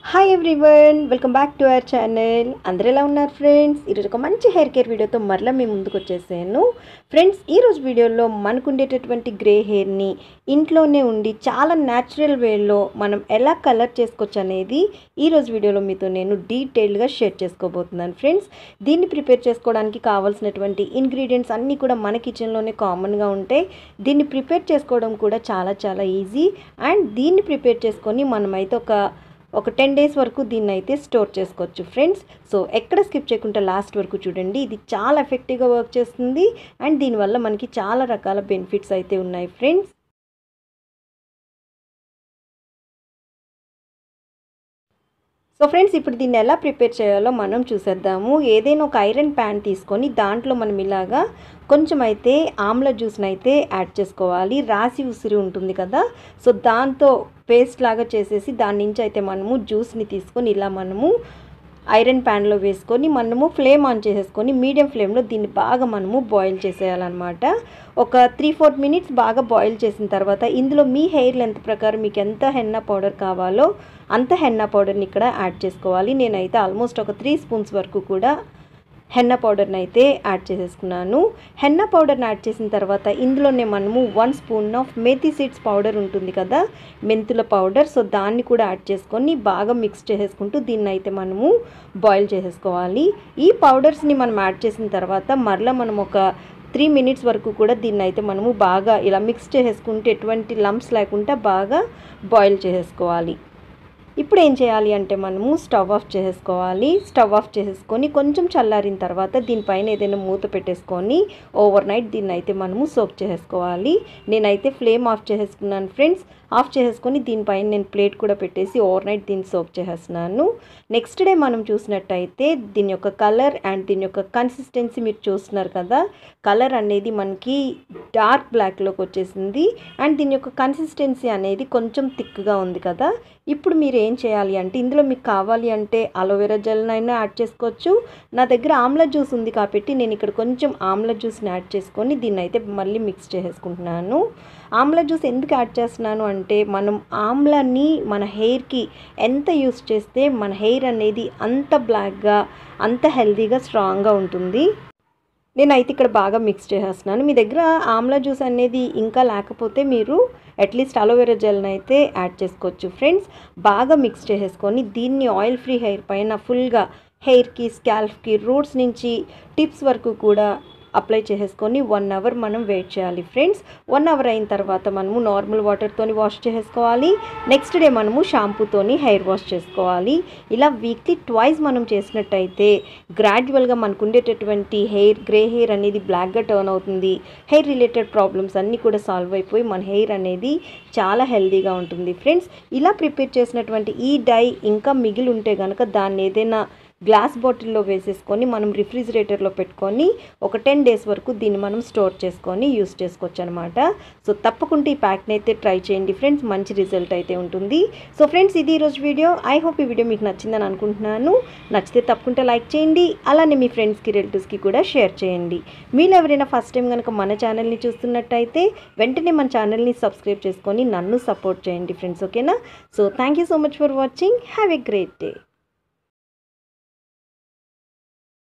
hi everyone welcome back to our channel అందరు ఎలా ఉన్నారు ఫ్రెండ్స్ ఈరోజు ఒక మంచి హెయిర్ కేర్ వీడియోతో మరలా మేము ముందుకు వచ్చేసాను ఫ్రెండ్స్ ఈరోజు వీడియోలో మనకు ఉండేటటువంటి గ్రే హెయిర్ని ఇంట్లోనే ఉండి చాలా న్యాచురల్ వేలో మనం ఎలా కలర్ చేసుకోవచ్చు అనేది ఈరోజు వీడియోలో మీతో నేను డీటెయిల్డ్గా షేర్ చేసుకోబోతున్నాను ఫ్రెండ్స్ దీన్ని ప్రిపేర్ చేసుకోవడానికి కావాల్సినటువంటి ఇంగ్రీడియంట్స్ అన్నీ కూడా మన కిచెన్లోనే కామన్గా ఉంటాయి దీన్ని ప్రిపేర్ చేసుకోవడం కూడా చాలా చాలా ఈజీ అండ్ దీన్ని ప్రిపేర్ చేసుకొని మనమైతే ఒక ఒక టెన్ డేస్ వరకు దీన్ని అయితే స్టోర్ చేసుకోవచ్చు ఫ్రెండ్స్ సో ఎక్కడ స్కిప్ చేయకుండా లాస్ట్ వరకు చూడండి ఇది చాలా ఎఫెక్టివ్గా వర్క్ చేస్తుంది అండ్ దీనివల్ల మనకి చాలా రకాల బెనిఫిట్స్ అయితే ఉన్నాయి ఫ్రెండ్స్ సో ఫ్రెండ్స్ ఇప్పుడు దీన్ని ఎలా ప్రిపేర్ చేయాలో మనం చూసేద్దాము ఏదైనా ఒక ఐరన్ ప్యాన్ తీసుకొని దాంట్లో మనం ఇలాగా కొంచెం అయితే ఆమ్ల జ్యూస్ని అయితే యాడ్ చేసుకోవాలి రాసి ఉసిరి ఉంటుంది కదా సో దాంతో పేస్ట్ లాగా చేసేసి దాని నుంచి అయితే మనము జ్యూస్ని తీసుకొని ఇలా మనము ఐరన్ ప్యాన్లో వేసుకొని మనము ఫ్లేమ్ ఆన్ చేసేసుకొని మీడియం ఫ్లేమ్లో దీన్ని బాగా మనము బాయిల్ చేసేయాలన్నమాట ఒక త్రీ ఫోర్ మినిట్స్ బాగా బాయిల్ చేసిన తర్వాత ఇందులో మీ హెయిర్ లెంత్ ప్రకారం మీకు ఎంత హెన్నా పౌడర్ కావాలో అంత హెన్నా పౌడర్ని ఇక్కడ యాడ్ చేసుకోవాలి నేనైతే ఆల్మోస్ట్ ఒక త్రీ స్పూన్స్ వరకు కూడా హెన్నా పౌడర్ని అయితే యాడ్ చేసేసుకున్నాను హెన్నా పౌడర్ని యాడ్ చేసిన తర్వాత ఇందులోనే మనము one spoon of methi seeds powder ఉంటుంది కదా మెంతుల పౌడర్ సో దాన్ని కూడా యాడ్ చేసుకొని బాగా మిక్స్ చేసేసుకుంటూ దీన్ని అయితే మనము బాయిల్ చేసేసుకోవాలి ఈ పౌడర్స్ని మనం యాడ్ చేసిన తర్వాత మరలా మనం ఒక త్రీ మినిట్స్ వరకు కూడా దీన్ని అయితే మనము బాగా ఇలా మిక్స్ చేసేసుకుంటే ఎటువంటి లంప్స్ లేకుండా బాగా బాయిల్ చేసేసుకోవాలి ఇప్పుడు ఏం చేయాలి అంటే మనము స్టవ్ ఆఫ్ చేసేసుకోవాలి స్టవ్ ఆఫ్ చేసేసుకొని కొంచెం చల్లారిన తర్వాత దీనిపైన ఏదైనా మూత పెట్టేసుకొని ఓవర్ నైట్ దీన్ని అయితే మనము సోక్ చేసేసుకోవాలి నేనైతే ఫ్లేమ్ ఆఫ్ చేసేసుకున్నాను ఫ్రెండ్స్ ఆఫ్ చేసేసుకొని దీనిపైన నేను ప్లేట్ కూడా పెట్టేసి ఓవర్ నైట్ దీన్ని సోక్ చేసేస్తున్నాను నెక్స్ట్ డే మనం చూసినట్టయితే దీని యొక్క కలర్ అండ్ దీని యొక్క కన్సిస్టెన్సీ మీరు చూస్తున్నారు కదా కలర్ అనేది మనకి డార్క్ బ్లాక్లోకి వచ్చేసింది అండ్ దీని యొక్క కన్సిస్టెన్సీ అనేది కొంచెం థిక్గా ఉంది కదా ఇప్పుడు మీరు ఏం చేయాలి అంటే ఇందులో మీకు కావాలి అంటే అలోవెరా జెల్నైనా యాడ్ చేసుకోవచ్చు నా దగ్గర ఆమ్ల జ్యూస్ ఉంది కాబట్టి నేను ఇక్కడ కొంచెం ఆమ్ల జ్యూస్ని యాడ్ చేసుకొని దీన్ని అయితే మళ్ళీ మిక్స్ చేసేసుకుంటున్నాను ఆమ్ల జ్యూస్ ఎందుకు యాడ్ చేస్తున్నాను అంటే మనం ఆమ్లాన్ని మన హెయిర్కి ఎంత యూస్ చేస్తే మన హెయిర్ అనేది అంత బ్లాక్గా అంత హెల్తీగా స్ట్రాంగ్గా ఉంటుంది నేనైతే ఇక్కడ బాగా మిక్స్ చేసేస్తున్నాను మీ దగ్గర ఆమ్లా జ్యూస్ అనేది ఇంకా లేకపోతే మీరు అట్లీస్ట్ అలోవెరా జెల్ని అయితే యాడ్ చేసుకోవచ్చు ఫ్రెండ్స్ బాగా మిక్స్ చేసేసుకొని దీన్ని ఆయిల్ ఫ్రీ హెయిర్ పైన ఫుల్గా హెయిర్కి స్కాల్ఫ్కి రూట్స్ నుంచి టిప్స్ వరకు కూడా అప్లై చేసేసుకొని వన్ అవర్ మనం వెయిట్ చేయాలి ఫ్రెండ్స్ వన్ అవర్ అయిన తర్వాత మనము నార్మల్ వాటర్తోని వాష్ చేసుకోవాలి నెక్స్ట్ డే మనము షాంపూతోని హెయిర్ వాష్ చేసుకోవాలి ఇలా వీక్లీ ట్వైస్ మనం చేసినట్టయితే గ్రాడ్యువల్గా మనకు ఉండేటటువంటి హెయిర్ గ్రే హెయిర్ అనేది బ్లాక్గా టర్న్ అవుతుంది హెయిర్ రిలేటెడ్ ప్రాబ్లమ్స్ అన్నీ కూడా సాల్వ్ అయిపోయి మన హెయిర్ అనేది చాలా హెల్తీగా ఉంటుంది ఫ్రెండ్స్ ఇలా ప్రిపేర్ చేసినటువంటి ఈ డై ఇంకా మిగిలి ఉంటే కనుక దాన్ని ఏదైనా గ్లాస్ బాటిల్లో వేసేసుకొని మనం రిఫ్రిజిరేటర్లో పెట్టుకొని ఒక టెన్ డేస్ వరకు దీన్ని మనం స్టోర్ చేసుకొని యూస్ చేసుకోవచ్చు అనమాట సో తప్పకుండా ఈ ప్యాక్ని అయితే ట్రై చేయండి ఫ్రెండ్స్ మంచి రిజల్ట్ అయితే ఉంటుంది సో ఫ్రెండ్స్ ఇది ఈరోజు వీడియో ఐ హోప్ ఈ వీడియో మీకు నచ్చిందని అనుకుంటున్నాను నచ్చితే తప్పకుండా లైక్ చేయండి అలానే మీ ఫ్రెండ్స్కి రిలేటివ్స్కి కూడా షేర్ చేయండి మీరు ఎవరైనా ఫస్ట్ టైం కనుక మన ఛానల్ని చూస్తున్నట్టయితే వెంటనే మన ఛానల్ని సబ్స్క్రైబ్ చేసుకొని నన్ను సపోర్ట్ చేయండి ఫ్రెండ్స్ ఓకేనా so thank you so much for watching have a great day